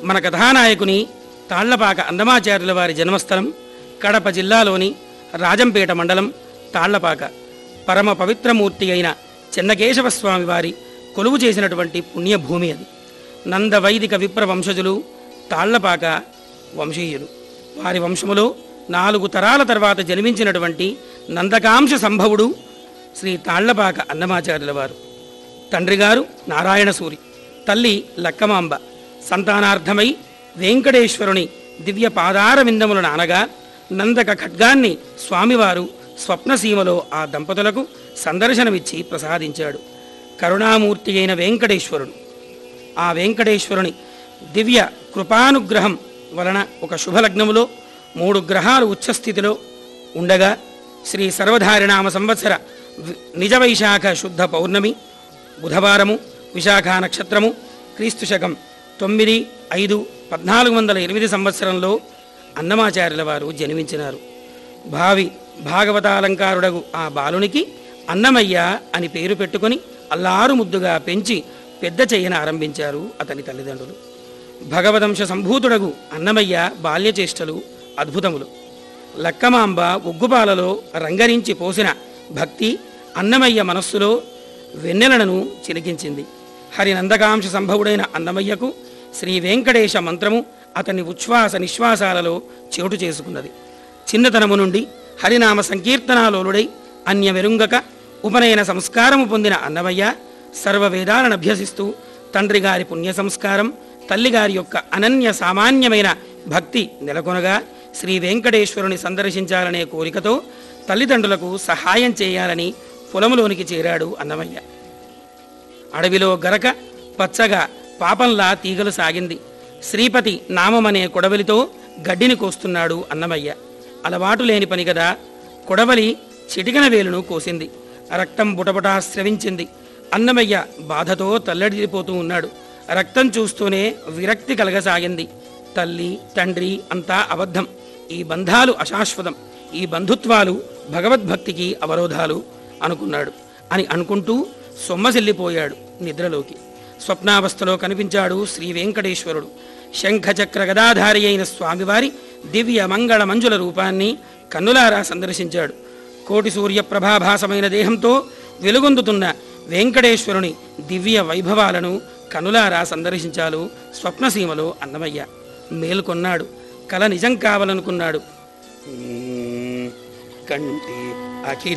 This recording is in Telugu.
మన కథానాయకుని తాళ్లపాక అందమాచార్యుల వారి జన్మస్థలం కడప జిల్లాలోని రాజంపేట మండలం తాళ్లపాక పరమ పవిత్రమూర్తి అయిన చెన్నకేశవ స్వామి వారి కొలువు చేసినటువంటి పుణ్యభూమి అది నంద వైదిక విప్ర వంశజులు తాళ్లపాక వంశీయులు వారి వంశములో నాలుగు తరాల తర్వాత జన్మించినటువంటి నందకాంశ సంభవుడు శ్రీ తాళ్లపాక అన్నమాచార్యుల వారు తండ్రి గారు నారాయణసూరి తల్లి లక్కమాంబ సంతానార్థమై వెంకటేశ్వరుని దివ్య పాదార విందములను అనగా నందక ఖడ్గాన్ని స్వామివారు స్వప్నసీమలో ఆ దంపతులకు సందర్శనమిచ్చి ప్రసాదించాడు కరుణామూర్తి అయిన వెంకటేశ్వరుడు ఆ వెంకటేశ్వరుని దివ్య కృపానుగ్రహం వలన ఒక శుభలగ్నములో మూడు గ్రహాలు ఉచ్చస్థితిలో ఉండగా శ్రీ సర్వధారినామ సంవత్సర వి- నిజ వైశాఖ శుద్ధ పౌర్ణమి బుధవారము విశాఖ నక్షత్రము క్రీస్తు శకం తొమ్మిది ఐదు పద్నాలుగు వందల ఎనిమిది సంవత్సరంలో అన్నమాచార్యుల వారు జన్మించినారు భావి భాగవతాలంకారుడగు ఆ బాలునికి అన్నమయ్య అని పేరు పెట్టుకొని అల్లారు ముద్దుగా పెంచి పెద్ద చెయ్యన ఆరంభించారు అతని తల్లిదండ్రులు భగవదంశ సంభూతుడగు అన్నమయ్య బాల్యచేష్టలు అద్భుతములు లక్కమాంబ ఉగ్గుపాలలో రంగరించి పోసిన భక్తి అన్నమయ్య మనస్సులో వెన్నెలను చిలికించింది హరి నందకాంశ సంభవుడైన అన్నమయ్యకు శ్రీ వెంకటేశ మంత్రము అతని ఉచ్ఛ్వాస నిశ్వాసాలలో చోటు చేసుకున్నది చిన్నతనము నుండి హరినామ సంకీర్తనాలోలుడై అన్య వెరుంగక ఉపనయన సంస్కారము పొందిన అన్నమయ్య సర్వ వేదాలను అభ్యసిస్తూ తండ్రి గారి పుణ్య సంస్కారం తల్లిగారి యొక్క అనన్య సామాన్యమైన భక్తి నెలకొనగా శ్రీ వెంకటేశ్వరుని సందర్శించాలనే కోరికతో తల్లిదండ్రులకు సహాయం చేయాలని పొలములోనికి చేరాడు అన్నమయ్య అడవిలో గరక పచ్చగా పాపంలా తీగలు సాగింది శ్రీపతి నామమనే కొడవలితో గడ్డిని కోస్తున్నాడు అన్నమయ్య అలవాటు లేని పని కదా కొడవలి చిటికన వేలును కోసింది రక్తం బుటబుటా స్రవించింది అన్నమయ్య బాధతో తల్లడిల్లిపోతూ ఉన్నాడు రక్తం చూస్తూనే విరక్తి కలగసాగింది తల్లి తండ్రి అంతా అబద్ధం ఈ బంధాలు అశాశ్వతం ఈ బంధుత్వాలు భగవద్భక్తికి అవరోధాలు అనుకున్నాడు అని అనుకుంటూ సొమ్మసిల్లిపోయాడు నిద్రలోకి స్వప్నావస్థలో కనిపించాడు శ్రీ వెంకటేశ్వరుడు శంఖచక్ర గదాధారి అయిన స్వామివారి దివ్య మంగళ మంజుల రూపాన్ని కన్నులారా సందర్శించాడు కోటి సూర్య ప్రభాభాసమైన దేహంతో వెలుగొందుతున్న వెంకటేశ్వరుని దివ్య వైభవాలను కనులారా సందర్శించాలు స్వప్నసీమలో అన్నమయ్య మేల్కొన్నాడు కల నిజం కావాలనుకున్నాడు కంటి అఖిల